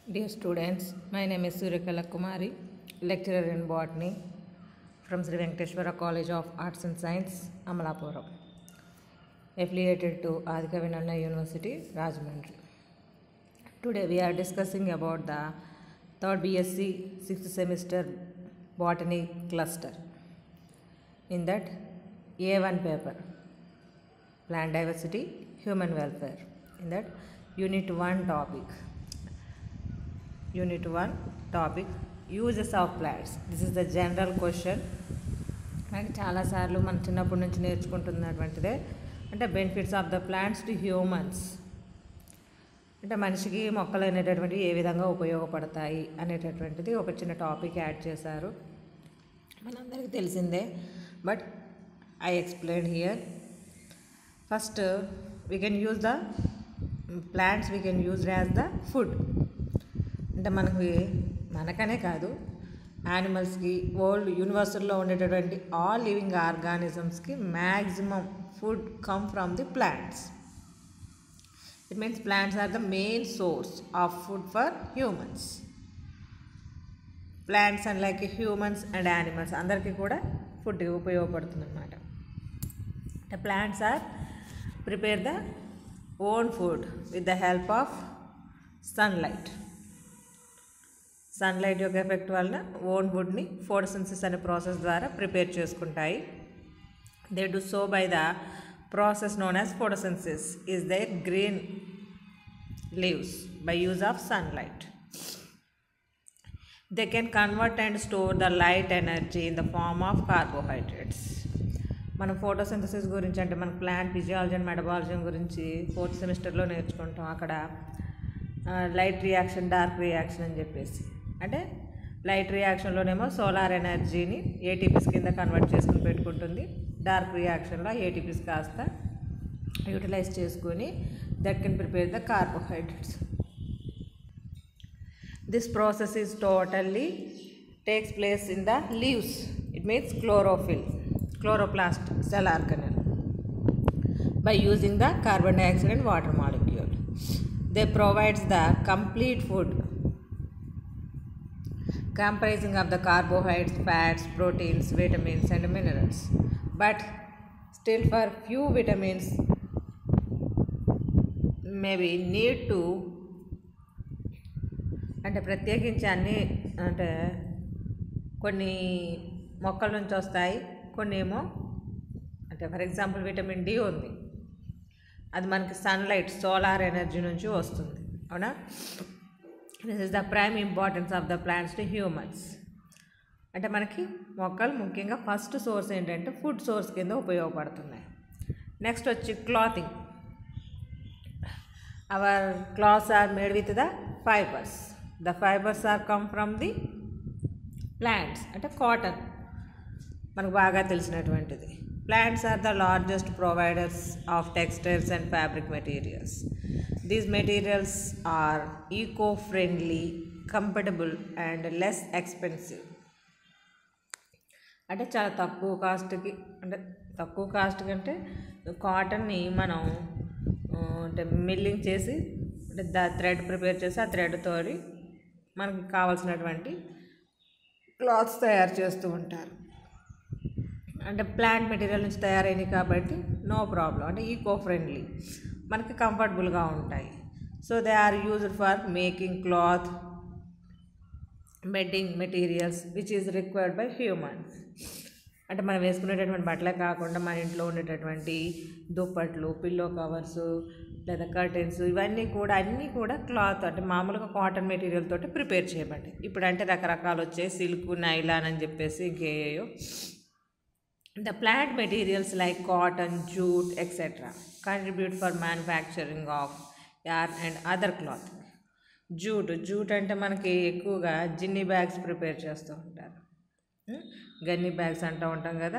Dear students, my name is Suryakala Kumari, lecturer in botany from Sri Venkateshwara College of Arts and Science, Amalapuram, affiliated to Adhika Vinaya University, Rajahmundry. Today we are discussing about the third BSc sixth semester botany cluster. In that, A1 paper, plant diversity, human welfare. In that, unit 1 topic. Unit 1 topic uses of plants. This is the general question. మనకి చాలాసార్లు మన చిన్నప్పటి నుంచి నేర్చుకుంటున్నటువంటిదే అంటే benefits of the plants to humans అంటే మనిషికి మొక్కలు అనేటటువంటివి ఏ విధంగా ఉపయోగపడతాయి అనేటటువంటిది ఒక చిన్న టాపిక్ యాడ్ చేశారు మనందరికీ తెలిసిందే but I explain here first we can use the plants we can use as the food అంటే మనకి మనకనే కాదు యానిమల్స్కి వరల్డ్ యూనివర్సల్లో ఉండేటటువంటి ఆల్ లివింగ్ ఆర్గానిజమ్స్కి maximum food come from the plants it means plants are the main source of food for humans plants and like humans and animals అందరికీ కూడా ఫుడ్ ఉపయోగపడుతుంది అనమాట The plants are prepare the own food with the help of sunlight. Sunlight యొక్క effect వలన own ఫుడ్ని photosynthesis అనే process ద్వారా prepare చేసుకుంటాయి they do so by the process known as photosynthesis is their green leaves by use of sunlight they can convert and store the light energy in the form of carbohydrates మనం photosynthesis గురించి అంటే మన plant physiology and మెటబాలజీ గురించి fourth సెమిస్టర్లో నేర్చుకుంటాం అక్కడ light reaction dark reaction అని చెప్పేసి అంటే లైట్ రియాక్షన్లోనేమో సోలార్ ఎనర్జీని ఏటీపీస్ కింద కన్వర్ట్ చేసుకుని పెట్టుకుంటుంది డార్క్ రియాక్షన్లో ఏటీపీస్ కాస్త యూటిలైజ్ చేసుకొని that can prepare the carbohydrates this process is totally takes place in the leaves it means chlorophyll chloroplast cell organelle by using the carbon dioxide and water molecule. They provides the complete food comprising of the carbohydrates, fats, proteins, vitamins and minerals. But still for few vitamins maybe need to అంటే ప్రత్యేకించి అన్ని అంటే కొన్ని మొక్కల నుంచి వస్తాయి కొన్ని ఏమో అంటే ఫర్ ఎగ్జాంపుల్ విటమిన్ డి ఉంది అది మనకి సన్లైట్ సోలార్ ఎనర్జీ నుంచి వస్తుంది అవునా this is the prime importance of the plants to humans అంటే మనకి మొక్కలు ముఖ్యంగా ఫస్ట్ సోర్స్ ఏంటంటే ఫుడ్ సోర్స్ కింద ఉపయోగపడుతున్నాయి నెక్స్ట్ వచ్చి clothing our clothes are made with the fibres the fibres are come from the plants అంటే కాటన్ మనకు బాగా తెలిసినటువంటిది plants are the largest providers of textiles and fabric materials these materials are eco friendly comfortable and less expensive అంటే చాలా తక్కువ కాస్ట్కి అంటే తక్కువ కాస్ట్ కంటే కాటన్ని మనం అంటే మిల్లింగ్ చేసి అంటే దా థ్రెడ్ ప్రిపేర్ చేసి ఆ థ్రెడ్తో మనకి కావాల్సినటువంటి క్లాత్స్ తయారు చేస్తూ ఉంటారు అంటే ప్లాంట్ మెటీరియల్ నుంచి తయారైనవి కాబట్టి నో ప్రాబ్లం అంటే ఈకో ఫ్రెండ్లీ మనకి కంఫర్టబుల్గా ఉంటాయి so they are used for making cloth bedding materials which is required by humans అంటే మనం వేసుకునేటటువంటి బట్టలే కాకుండా మన ఇంట్లో ఉండేటటువంటి దుప్పట్లు పిల్లో కవర్స్ లేదా కర్టెన్స్ ఇవన్నీ కూడా అన్నీ కూడా క్లాత్ అంటే మామూలుగా కాటన్ మెటీరియల్ తోటి ప్రిపేర్ చేయబడ్డాయి ఇప్పుడు అంటే రకరకాలు వచ్చాయి సిల్క్ నైలాన్ అని చెప్పేసి ఇంకేయో The plant materials like cotton, jute, etc. contribute for manufacturing of yarn and other clothing. Jute jute అంటే మనకి ఎక్కువగా జిన్ని బ్యాగ్స్ ప్రిపేర్ చేస్తూ ఉంటారు గన్ని బ్యాగ్స్ అంటూ ఉంటాం కదా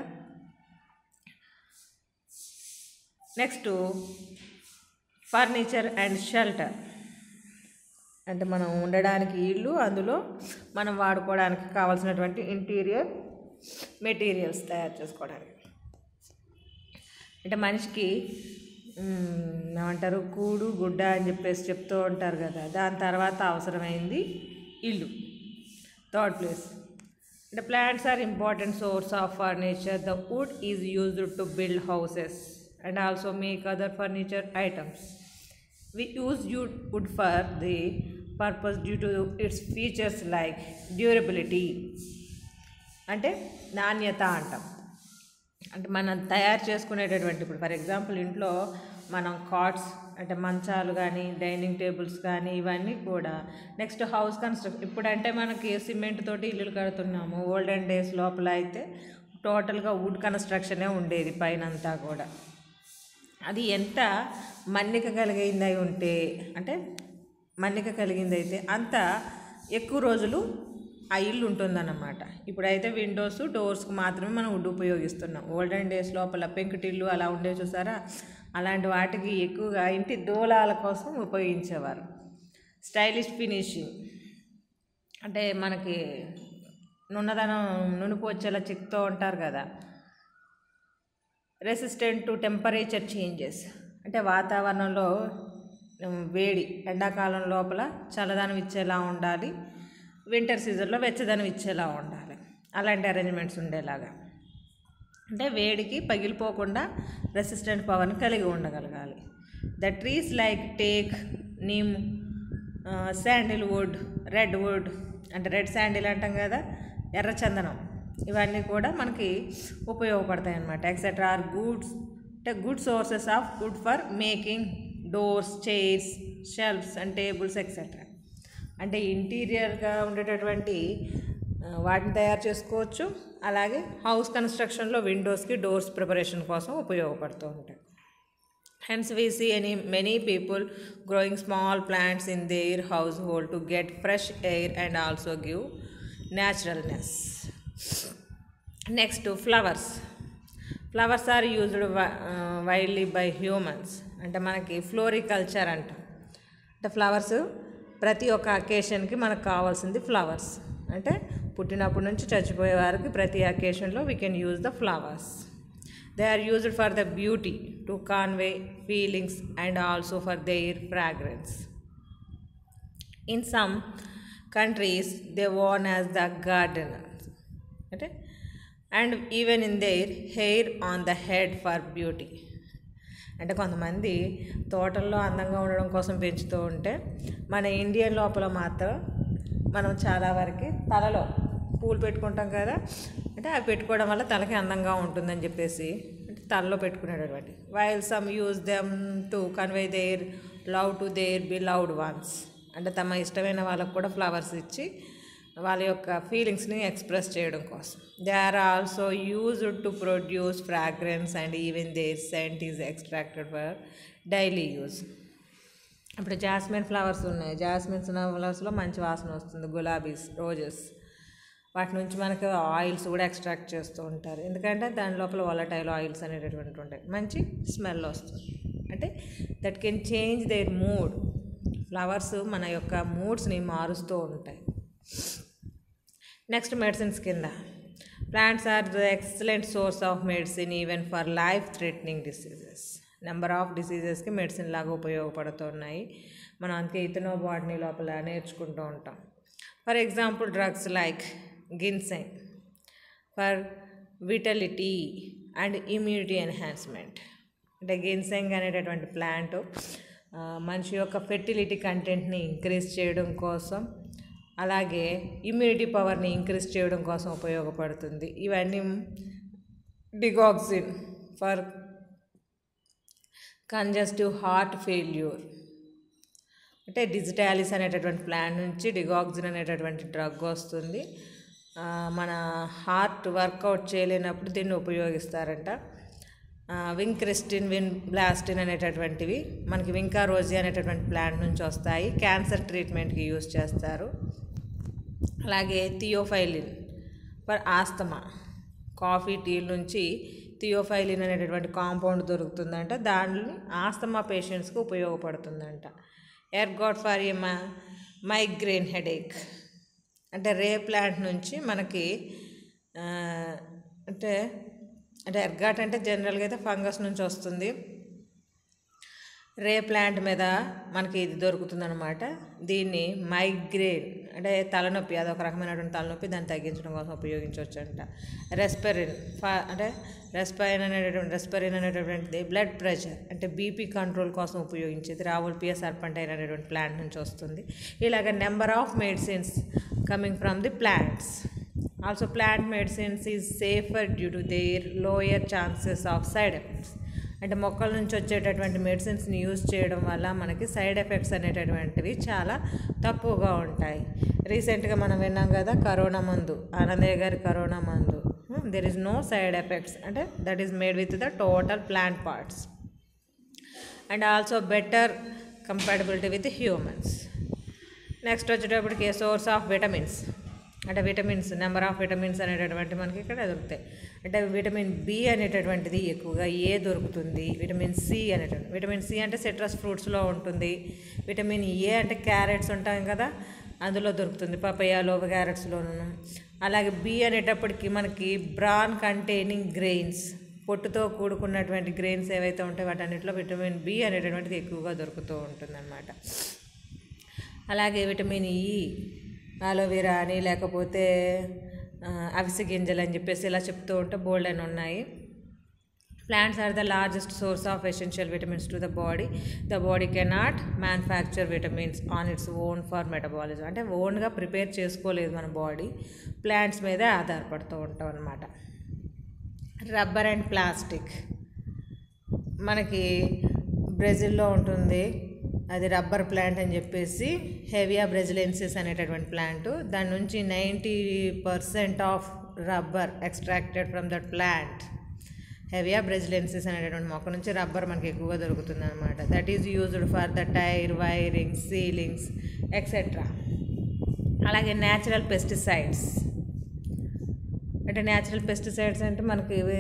నెక్స్ట్ ఫర్నిచర్ అండ్ షెల్టర్ అంటే మనం ఉండడానికి ఇల్లు అందులో మనం వాడుకోవడానికి కావాల్సినటువంటి ఇంటీరియర్ మెటీరియల్స్ తయారు చేసుకోవడానికి అంటే మనిషికి మ్, ఏమంటారు కూడు గుడ్డ అని చెప్పేసి చెప్తూ ఉంటారు కదా దాని తర్వాత అవసరమైంది ఇల్లు third place The plants are important source of furniture. The wood is used to build houses and also make other furniture items. We use wood wood for the purpose due to its features like durability అంటే నాణ్యత అంటాం అంటే మనం తయారు చేసుకునేటటువంటి ఇప్పుడు for example ఇంట్లో మనం కాట్స్ అంటే మంచాలు కానీ డైనింగ్ టేబుల్స్ కానీ ఇవన్నీ కూడా నెక్స్ట్ హౌస్ కన్స్ట్రక్షన్ ఇప్పుడంటే మనకి సిమెంట్ తోటి ఇల్లులు కడుతున్నాము ఓల్డెన్ డేస్ లోపల అయితే టోటల్గా వుడ్ కన్స్ట్రక్షనే ఉండేది పైన అంతా కూడా అది ఎంత మన్నిక కలిగింది అయి ఉంటే అంటే మన్నిక కలిగింది అయితే అంత ఎక్కువ రోజులు ఆ ఇల్లు ఉంటుందన్నమాట ఇప్పుడైతే విండోస్ డోర్స్కి మాత్రమే మనం వుడ్ ఉపయోగిస్తున్నాం ఓల్డెన్ డేస్ లోపల పెంకుటిల్లు అలా ఉండే చూసారా అలాంటి వాటికి ఎక్కువగా ఇంటి దూలాల కోసం ఉపయోగించేవారు స్టైలిష్ ఫినిషింగ్ అంటే మనకి నున్నదనం నునుపు వచ్చేలా చెక్తూ ఉంటారు కదా రెసిస్టెంట్ టు టెంపరేచర్ చేంజెస్ అంటే వాతావరణంలో ఉమ్, వేడి ఎండాకాలం లోపల చల్లదనం ఇచ్చేలా ఉండాలి వింటర్ సీజన్లో వెచ్చదనం ఇచ్చేలా ఉండాలి అలాంటి అరేంజ్మెంట్స్ ఉండేలాగా అంటే వేడికి పగిలిపోకుండా రెసిస్టెంట్ పవర్ని కలిగి ఉండగలగాలి the trees like take neem sandalwood redwood అంటే రెడ్ శాండిల్ అంటాం కదా ఎర్ర చందనం ఇవన్నీ కూడా మనకి ఉపయోగపడతాయి అన్నమాట ఎక్సెట్రా ఆర్ గుడ్స్ అంటే good sources of wood for making doors chairs shelves and tables etcetera అంటే ఇంటీరియర్గా ఉండేటటువంటి ఆ, వాటిని తయారు చేసుకోవచ్చు అలాగే హౌస్ కన్స్ట్రక్షన్లో విండోస్కి డోర్స్ ప్రిపరేషన్ కోసం ఉపయోగపడుతూ ఉంటాయి hence we see any many people growing small plants in their household to get fresh air and also give naturalness next flowers flowers are used widely by humans అంటే మనకి floriculture అంటాం అంటే flowers ప్రతి ఒక్క అకేషన్కి మనకు కావాల్సింది ఫ్లవర్స్ అంటే పుట్టినప్పటి నుంచి చచ్చిపోయే వారికి ప్రతి అకేషన్లో we can use the flowers they are used for the beauty to convey feelings and also for their fragrance in some countries they own as the gardener అంటే and even in their hair on the head for beauty అంటే కొంతమంది తోటల్లో అందంగా ఉండడం కోసం పెంచుతూ ఉంటే మన ఇండియన్ లోపల మాత్రం మనం చాలా వరకు తలలో పూలు పెట్టుకుంటాం కదా అంటే అవి పెట్టుకోవడం వల్ల తలకి అందంగా ఉంటుందని చెప్పేసి అంటే తలలో పెట్టుకునేటటువంటి while some use them to convey their love to their beloved ones అంటే తమ ఇష్టమైన వాళ్ళకు కూడా ఫ్లవర్స్ ఇచ్చి వాళ్ళ యొక్క ఫీలింగ్స్ని ఎక్స్ప్రెస్ చేయడం కోసం they are also used to produce fragrance and even their scent is extracted for daily use ఇప్పుడు జాస్మిన్ ఫ్లవర్స్ ఉన్నాయి జాస్మిన్ ఫ్లవర్స్లో మంచి వాసన వస్తుంది గులాబీస్ రోజెస్ వాటి నుంచి మనకు ఆయిల్స్ కూడా ఎక్స్ట్రాక్ట్ చేస్తూ ఉంటారు ఎందుకంటే దాని లోపల వాలటైల్ ఆయిల్స్ అనేటటువంటి ఉంటాయి మంచి స్మెల్ వస్తుంది అంటే that can change their mood flowers మన యొక్క మూడ్స్ని మారుస్తూ ఉంటాయి నెక్స్ట్ మెడిసిన్స్ కింద plants are the excellent source of medicine even for life threatening diseases number of డిసీజెస్కి మెడిసిన్ లాగా ఉపయోగపడుతున్నాయి మనం అందుకే ఇతనో బాడీని లోపల నేర్చుకుంటూ ఉంటాం for example drugs like ginseng for vitality and immunity enhancement అంటే గిన్సెంగ్ అనేటటువంటి ప్లాంట్ మనిషి యొక్క ఫెర్టిలిటీ కంటెంట్ని ఇంక్రీజ్ చేయడం కోసం అలాగే ఇమ్యూనిటీ పవర్ని ఇంక్రీజ్ చేయడం కోసం ఉపయోగపడుతుంది ఇవన్నీ digoxin for congestive heart failure అంటే డిజిటాలిస్ అనేటటువంటి ప్లాన్ నుంచి డిగాక్సిన్ అనేటటువంటి డ్రగ్ వస్తుంది ఆ, మన హార్ట్ వర్కౌట్ చేయలేనప్పుడు దీన్ని ఉపయోగిస్తారంట వింక్రిస్టిన్ విన్ బ్లాస్టిన్ అనేటటువంటివి మనకి వింకా రోజీ అనేటటువంటి ప్లాంట్ నుంచి వస్తాయి క్యాన్సర్ ట్రీట్మెంట్కి యూజ్ చేస్తారు అలాగే theophylline for asthma coffee tea నుంచి థియోఫైలిన్ అనేటటువంటి కాంపౌండ్ దొరుకుతుందంట దాన్ని ఆస్తమా పేషెంట్స్కి ఉపయోగపడుతుందంట ergot for a migraine headache అంటే రే ప్లాంట్ నుంచి మనకి ఆ, అంటే అంటే ఎర్గాట్ అంటే జనరల్గా అయితే ఫంగస్ నుంచి వస్తుంది రే ప్లాంట్ మీద మనకి ఇది దొరుకుతుందన్నమాట దీన్ని మైగ్రేన్ అంటే తలనొప్పి అదొక రకమైనటువంటి తలనొప్పి దాన్ని తగ్గించడం కోసం ఉపయోగించవచ్చు అంట రెస్పెరిన్ ఫా అంటే రెస్పైన్ అనేటటువంటి రెస్పెరిన్ అనేటటువంటిది బ్లడ్ ప్రెషర్ అంటే బీపీ కంట్రోల్ కోసం ఉపయోగించేది రావుల్ పియా సర్పంటైన్ అనేటువంటి ప్లాంట్ నుంచి వస్తుంది ఇలాగ number of medicines coming from the plants also plant medicines is safer due to their lower chances of side effects అంటే మొక్కల నుంచి వచ్చేటటువంటి మెడిసిన్స్ని యూజ్ చేయడం వల్ల మనకి సైడ్ ఎఫెక్ట్స్ అనేటటువంటివి చాలా తక్కువగా ఉంటాయి రీసెంట్గా మనం విన్నాం కదా కరోనా మందు ఆనందయ్య గారి కరోనా మందు there is no side effects అంటే that is made with the total plant parts and also better compatibility with humans next వచ్చేటప్పటికి సోర్స్ ఆఫ్ విటమిన్స్ అంటే విటమిన్స్ నెంబర్ ఆఫ్ విటమిన్స్ అనేటటువంటి మనకి ఇక్కడ దొరుకుతాయి అంటే విటమిన్ బి అనేటటువంటిది ఎక్కువగా ఏ దొరుకుతుంది విటమిన్ సి అనేటువంటి విటమిన్ సి అంటే సిట్రస్ ఫ్రూట్స్లో ఉంటుంది విటమిన్ ఏ అంటే క్యారెట్స్ ఉంటాం కదా అందులో దొరుకుతుంది పపయాలో క్యారెట్స్లోను అలాగే బి అనేటప్పటికి మనకి బ్రాన్ కంటైనింగ్ గ్రెయిన్స్ పొట్టుతో కూడుకున్నటువంటి గ్రెయిన్స్ ఏవైతే ఉంటాయో వాటన్నిటిలో విటమిన్ బి అనేటటువంటిది ఎక్కువగా దొరుకుతూ ఉంటుందన్నమాట అలాగే విటమిన్ ఈ ఆలోవెరా అని లేకపోతే ఆ, అవిసె గింజలు అని చెప్పేసి ఇలా చెప్తూ ఉంటే బోల్డ్ అని ఉన్నాయి plants are the largest source of essential vitamins to the body the body cannot manufacture vitamins on its own for metabolism అంటే ఓన్గా ప్రిపేర్ చేసుకోలేదు మన బాడీ ప్లాంట్స్ మీదే ఆధారపడుతూ ఉంటాం అన్నమాట రబ్బర్ అండ్ ప్లాస్టిక్ మనకి బ్రెజిల్లో ఉంటుంది అది రబ్బర్ ప్లాంట్ అని చెప్పేసి హెవియా బ్రెజిలెన్సిస్ అనేటటువంటి ప్లాంట్ దాని నుంచి ninety percent of rubber extracted from that plant hevea brasiliensis అనేటటువంటి మొక్క నుంచి రబ్బర్ మనకి ఎక్కువగా దొరుకుతుంది అనమాట that is used for the tyre wiring sealings etcetera అలాగే న్యాచురల్ పెస్టిసైడ్స్ అంటే న్యాచురల్ పెస్టిసైడ్స్ అంటే మనకి ఇవి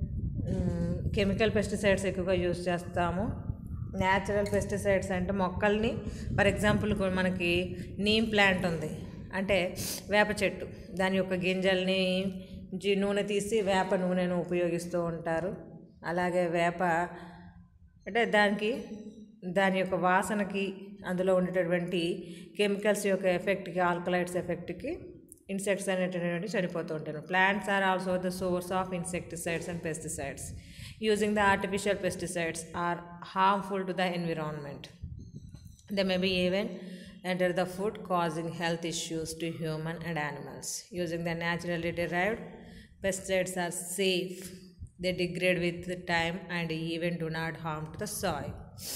కెమికల్ పెస్టిసైడ్స్ ఎక్కువగా యూజ్ చేస్తాము న్యాచురల్ పెస్టిసైడ్స్ అంటే మొక్కల్ని ఫర్ ఎగ్జాంపుల్ మనకి నీమ్ ప్లాంట్ ఉంది అంటే వేప చెట్టు దాని యొక్క గింజల్ని జి నూనె తీసి వేప నూనెను ఉపయోగిస్తూ ఉంటారు అలాగే వేప అంటే దానికి దాని యొక్క వాసనకి అందులో ఉండేటటువంటి కెమికల్స్ యొక్క ఎఫెక్ట్కి ఆల్కలైడ్స్ ఎఫెక్ట్కి ఇన్సెక్ట్స్ అనేటటువంటి చనిపోతూ ఉంటారు plants are also the source of insecticides and pesticides using the artificial pesticides are harmful to the environment They may be even enter the food causing health issues to human and animals. Using the naturally derived pesticides are safe. They degrade with the time and even do not harm to the soil.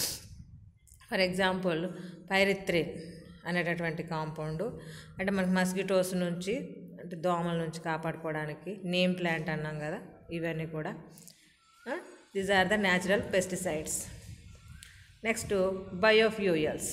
For example pyrethrin అనేటటువంటి compound అంటే మనకి mosquitoes నుంచి అంటే దోమల నుంచి కాపాడుకోవడానికి name plant అన్నాం కదా ఇవన్నీ కూడా these are the natural pesticides next biofuels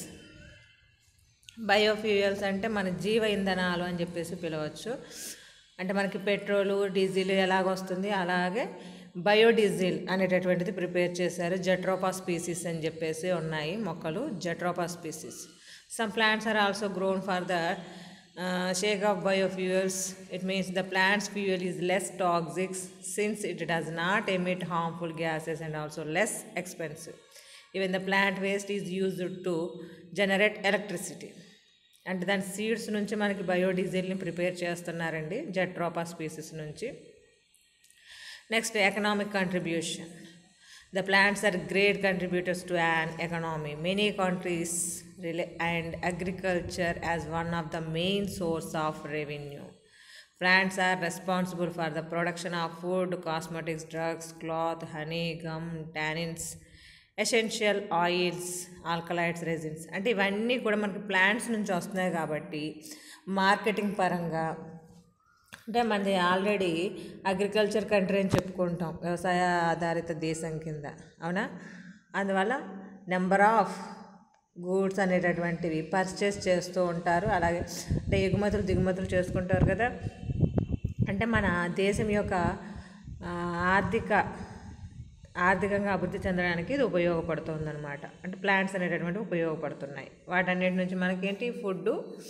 biofuels అంటే మన జీవ ఇంధనాలు అని చెప్పేసి పిలవచ్చు అంటే మనకి పెట్రోలు డీజిల్ ఎలాగొస్తుంది అలాగే బయోడీజిల్ అనేటటువంటిది ప్రిపేర్ చేశారు జట్రోపా స్పీసీస్ అని చెప్పేసి ఉన్నాయి మొక్కలు jatropha species some plants are also grown for the sake of biofuels it means the plants fuel is less toxics since it does not emit harmful gases and also less expensive even the plant waste is used to generate electricity అంటే దాని seeds నుంచి మనకి బయోడీజిల్ని prepare చేస్తున్నారండి jatropha species నుంచి next economic contribution the plants are great contributors to an economy many countries rely and agriculture as one of the main source of revenue Plants are responsible for the production of food, cosmetics, drugs, cloth, honey, gum, tannins, essential oils alkaloids resins అంటే ఇవన్నీ కూడా మనకి plants నుంచి వస్తున్నాయి కాబట్టి marketing పరంగా అంటే మనది ఆల్రెడీ అగ్రికల్చర్ కంట్రీ అని చెప్పుకుంటాం వ్యవసాయ ఆధారిత దేశం కింద అవునా అందువల్ల నెంబర్ ఆఫ్ గూడ్స్ అనేటటువంటివి పర్చేస్ చేస్తూ ఉంటారు అలాగే అంటే ఎగుమతులు దిగుమతులు చేసుకుంటారు కదా అంటే మన దేశం యొక్క ఆ, ఆర్థిక ఆర్థికంగా అభివృద్ధి చెందడానికి ఇది ఉపయోగపడుతుంది అనమాట అంటే ప్లాంట్స్ అనేటటువంటి ఉపయోగపడుతున్నాయి వాటన్నిటి నుంచి మనకేంటి ఫుడ్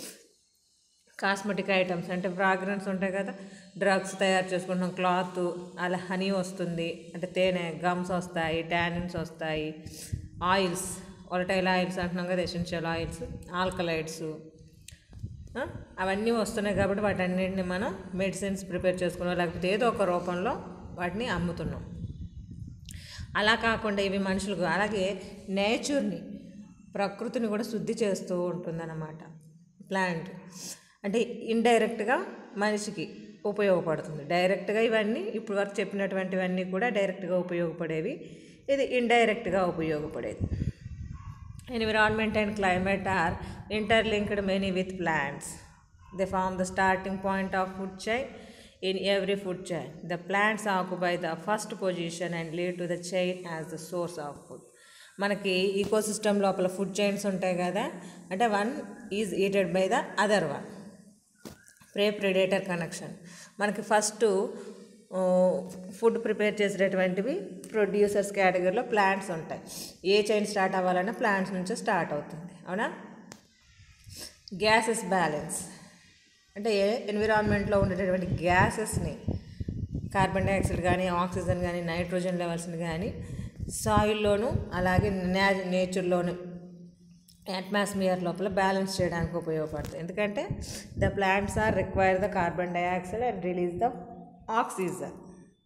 కాస్మెటిక్ ఐటమ్స్ అంటే ఫ్రాగ్రెన్స్ ఉంటాయి కదా డ్రగ్స్ తయారు చేసుకుంటాం క్లాత్ అలా హనీ వస్తుంది అంటే తేనె గమ్స్ వస్తాయి టానిన్స్ వస్తాయి ఆయిల్స్ ఒలటైల్ ఆయిల్స్ అంటున్నాం కదా ఎసెన్షియల్ ఆయిల్స్ ఆల్కలైడ్స్ అవన్నీ వస్తున్నాయి కాబట్టి వాటన్నిటిని మనం మెడిసిన్స్ ప్రిపేర్ చేసుకున్నాం లేకపోతే ఏదో ఒక రూపంలో వాటిని అమ్ముతున్నాం అలా కాకుండా ఇవి మనుషులకు అలాగే నేచర్ని ప్రకృతిని కూడా శుద్ధి చేస్తూ ఉంటుందన్నమాట ప్లాంట్ అంటే ఇండైరెక్ట్గా మనిషికి ఉపయోగపడుతుంది డైరెక్ట్గా ఇవన్నీ ఇప్పుడు వరకు చెప్పినటువంటివన్నీ కూడా డైరెక్ట్గా ఉపయోగపడేవి ఇది ఇండైరెక్ట్గా ఉపయోగపడేది environment and climate are interlinked many with plants they form the starting point of food chain in every food chain. The plants occupy the first position and lead to the chain as the source of food. మనకి ecosystem లోపల food chains ఉంటాయి కదా అంటే one is eated by the other one prey predator connection మనకి first food prepare చేసేటటువంటివి producers కేటగిరీలో plants ఉంటాయి ఏ చైన్ స్టార్ట్ అవ్వాలన్నా ప్లాంట్స్ నుంచే స్టార్ట్ అవుతుంది అవునా గ్యాసెస్ బ్యాలెన్స్ అంటే ఎన్విరాన్మెంట్లో ఉండేటటువంటి గ్యాసెస్ని కార్బన్ డైఆక్సైడ్ కానీ ఆక్సిజన్ కానీ నైట్రోజన్ లెవెల్స్ని కానీ సాయిల్లోను అలాగే నే నేచర్లోను అట్మాస్ఫియర్ లోపల బ్యాలెన్స్ చేయడానికి ఉపయోగపడుతుంది ఎందుకంటే the plants are require the carbon dioxide and release the oxygen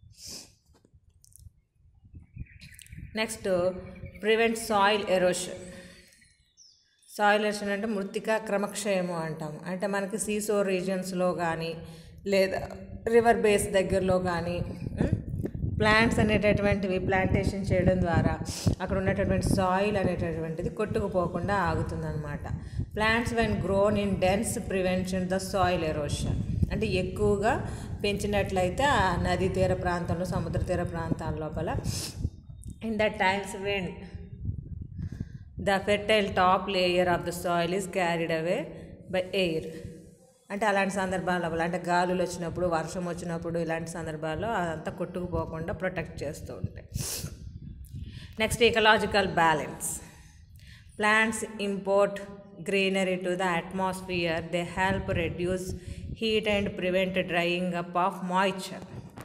next prevent soil erosion soil erosion అంటే మృతిక క్రమక్షయము అంటాము అంటే మనకి సీసోర్ రీజియన్స్లో కానీ లేదా రివర్ బేస్ దగ్గరలో కానీ ప్లాంట్స్ అనేటటువంటివి ప్లాంటేషన్ చేయడం ద్వారా అక్కడ ఉన్నటువంటి సాయిల్ అనేటటువంటిది కొట్టుకుపోకుండా ఆగుతుందన్నమాట plants when grown in dense prevention the soil erosion అంటే ఎక్కువగా పెంచినట్లయితే ఆ నదీ తీర ప్రాంతంలో సముద్ర తీర ప్రాంతాల లోపల in the times when the fertile top layer of the soil is carried away by air అంటే అలాంటి సందర్భాల్లో అంటే గాలులు వచ్చినప్పుడు వర్షం వచ్చినప్పుడు ఇలాంటి సందర్భాల్లో అదంతా కొట్టుకుపోకుండా ప్రొటెక్ట్ చేస్తూ ఉంటాయి next ecological balance plants import greenery to the atmosphere they help reduce heat and prevent drying up of moisture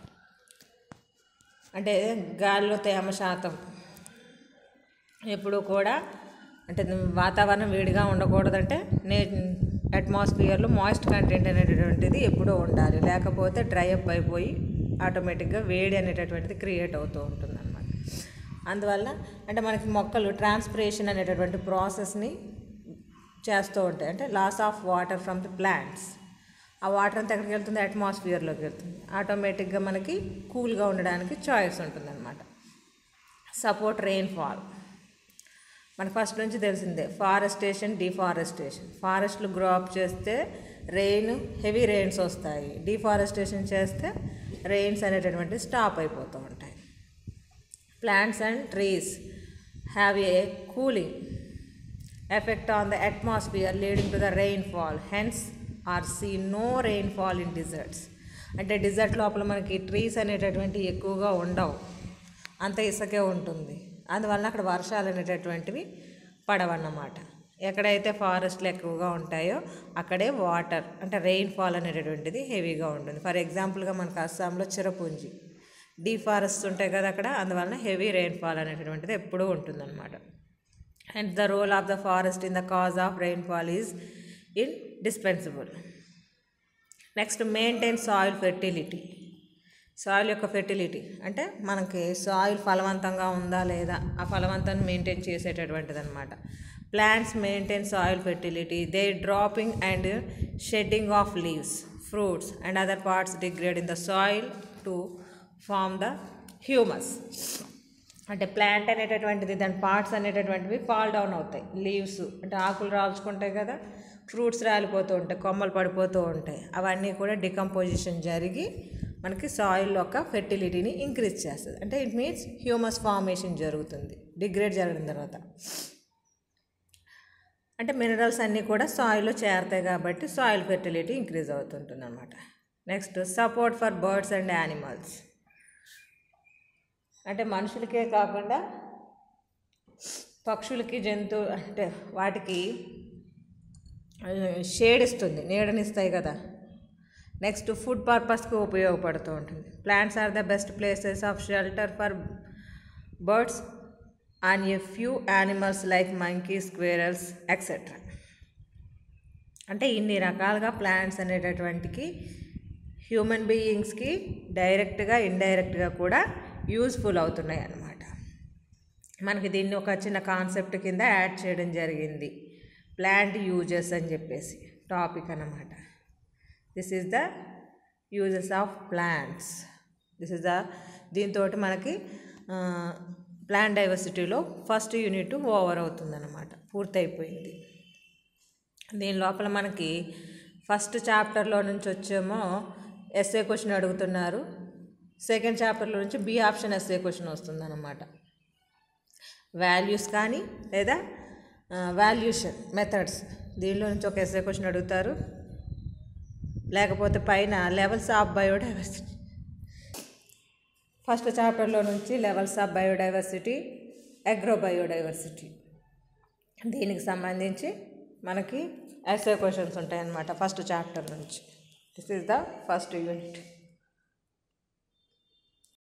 అంటే గాలిలో తేమ శాతం ఎప్పుడు కూడా అంటే వాతావరణం వేడిగా ఉండకూడదంటే నే అట్మాస్ఫియర్లో మాయిస్ట్ కంటెంట్ అనేటటువంటిది ఎప్పుడూ ఉండాలి లేకపోతే డ్రై అప్ అయిపోయి ఆటోమేటిక్గా వేడి అనేటటువంటిది క్రియేట్ అవుతూ ఉంటుంది అనమాట అందువల్ల అంటే మనకి మొక్కలు ట్రాన్స్పిరేషన్ అనేటటువంటి ప్రాసెస్ని చేస్తూ ఉంటాయి అంటే loss of water from the plants ఆ వాటర్ అంతా ఎక్కడికి వెళ్తుంది అట్మాస్ఫియర్లోకి వెళ్తుంది ఆటోమేటిక్గా మనకి కూల్గా ఉండడానికి చాయిస్ ఉంటుంది అనమాట సపోర్ట్ రెయిన్ఫాల్ మనకు ఫస్ట్ నుంచి తెలిసిందే ఫారెస్టేషన్ డిఫారెస్టేషన్ ఫారెస్ట్లు గ్రో అప్ చేస్తే రెయిన్ హెవీ రెయిన్స్ వస్తాయి డిఫారెస్టేషన్ చేస్తే రెయిన్స్ అనేటటువంటి స్టాప్ అయిపోతూ ఉంటాయి plants and trees have a cooling effect on the atmosphere leading to the rainfall hence are see no rainfall in deserts అంటే desert లోపల మనకి ట్రీస్ అనేటటువంటి ఎక్కువగా ఉండవు అంత ఇసుకే ఉంటుంది అందువలన అక్కడ వర్షాలు అనేటటువంటివి పడవన్నమాట ఎక్కడైతే ఫారెస్ట్లు ఎక్కువగా ఉంటాయో అక్కడే వాటర్ అంటే రెయిన్ఫాల్ అనేటటువంటిది హెవీగా ఉంటుంది ఫర్ ఎగ్జాంపుల్గా మనకు అస్సాంలో చిరపుంజి డీఫారెస్ట్ ఉంటాయి కదా అక్కడ అందువలన హెవీ రెయిన్ఫాల్ అనేటటువంటిది ఎప్పుడూ ఉంటుందన్నమాట and the role of the forest in the cause of rainfall is indispensable next maintain soil fertility soil యొక్క ఫెర్టిలిటీ అంటే మనకి సాయిల్ ఫలవంతంగా ఉందా లేదా ఆ ఫలవంతాన్ని మెయింటైన్ చేసేటటువంటిది అనమాట plants maintain soil fertility they dropping and shedding of leaves fruits and other parts degrade in the soil to form the humus అంటే plant అనేటటువంటిది దాని పార్ట్స్ అనేటటువంటివి ఫాల్ డౌన్ అవుతాయి లీవ్స్ అంటే ఆకులు రాల్చుకుంటాయి కదా ఫ్రూట్స్ రాలిపోతూ ఉంటాయి కొమ్మలు పడిపోతూ ఉంటాయి అవన్నీ కూడా డికంపోజిషన్ జరిగి మనకి సాయిల్ యొక్క ఫెర్టిలిటీని ఇంక్రీజ్ చేస్తుంది అంటే ఇట్ మీన్స్ హ్యూమస్ ఫార్మేషన్ జరుగుతుంది డిగ్రేడ్ జరిగిన తర్వాత అంటే మినరల్స్ అన్నీ కూడా సాయిల్లో చేరతాయి కాబట్టి సాయిల్ ఫెర్టిలిటీ ఇంక్రీజ్ అవుతుంటుంది అనమాట next support for birds and animals అంటే మనుషులకే కాకుండా పక్షులకి జంతు అంటే వాటికి షేడ్ ఇస్తుంది నీడనిస్తాయి కదా నెక్స్ట్ ఫుడ్ పర్పస్కి ఉపయోగపడుతూ ఉంటుంది plants are the best places of shelter for birds on a few animals like monkey squirrels etcetera అంటే ఇన్ని రకాలుగా ప్లాంట్స్ అనేటటువంటికి హ్యూమన్ బీయింగ్స్కి డైరెక్ట్గా ఇండైరెక్ట్గా కూడా యూస్ఫుల్ అవుతున్నాయి అన్నమాట మనకి దీన్ని ఒక చిన్న కాన్సెప్ట్ కింద యాడ్ చేయడం జరిగింది ప్లాంట్ యూజెస్ అని చెప్పేసి టాపిక్ అన్నమాట this is the uses of plants this is the దీంతో మనకి ప్లాంట్ డైవర్సిటీలో ఫస్ట్ యూనిట్ ఓవర్ అవుతుందన్నమాట పూర్తయిపోయింది దీని లోపల మనకి ఫస్ట్ చాప్టర్లో నుంచి వచ్చేమో ఎస్ఏ క్వశ్చన్ అడుగుతున్నారు సెకండ్ చాప్టర్లో నుంచి బి ఆప్షన్ ఎస్ఏ క్వశ్చన్ వస్తుందన్నమాట వాల్యూస్ కానీ లేదా వాల్యూషన్ మెథడ్స్ దీనిలో నుంచి ఒక ఎస్ఏ క్వశ్చన్ అడుగుతారు లేకపోతే పైన లెవెల్స్ ఆఫ్ బయోడైవర్సిటీ ఫస్ట్ చాప్టర్లో నుంచి levels of biodiversity agro biodiversity దీనికి సంబంధించి మనకి ఎస్ఏ క్వశ్చన్స్ ఉంటాయన్నమాట ఫస్ట్ చాప్టర్ నుంచి this is the first unit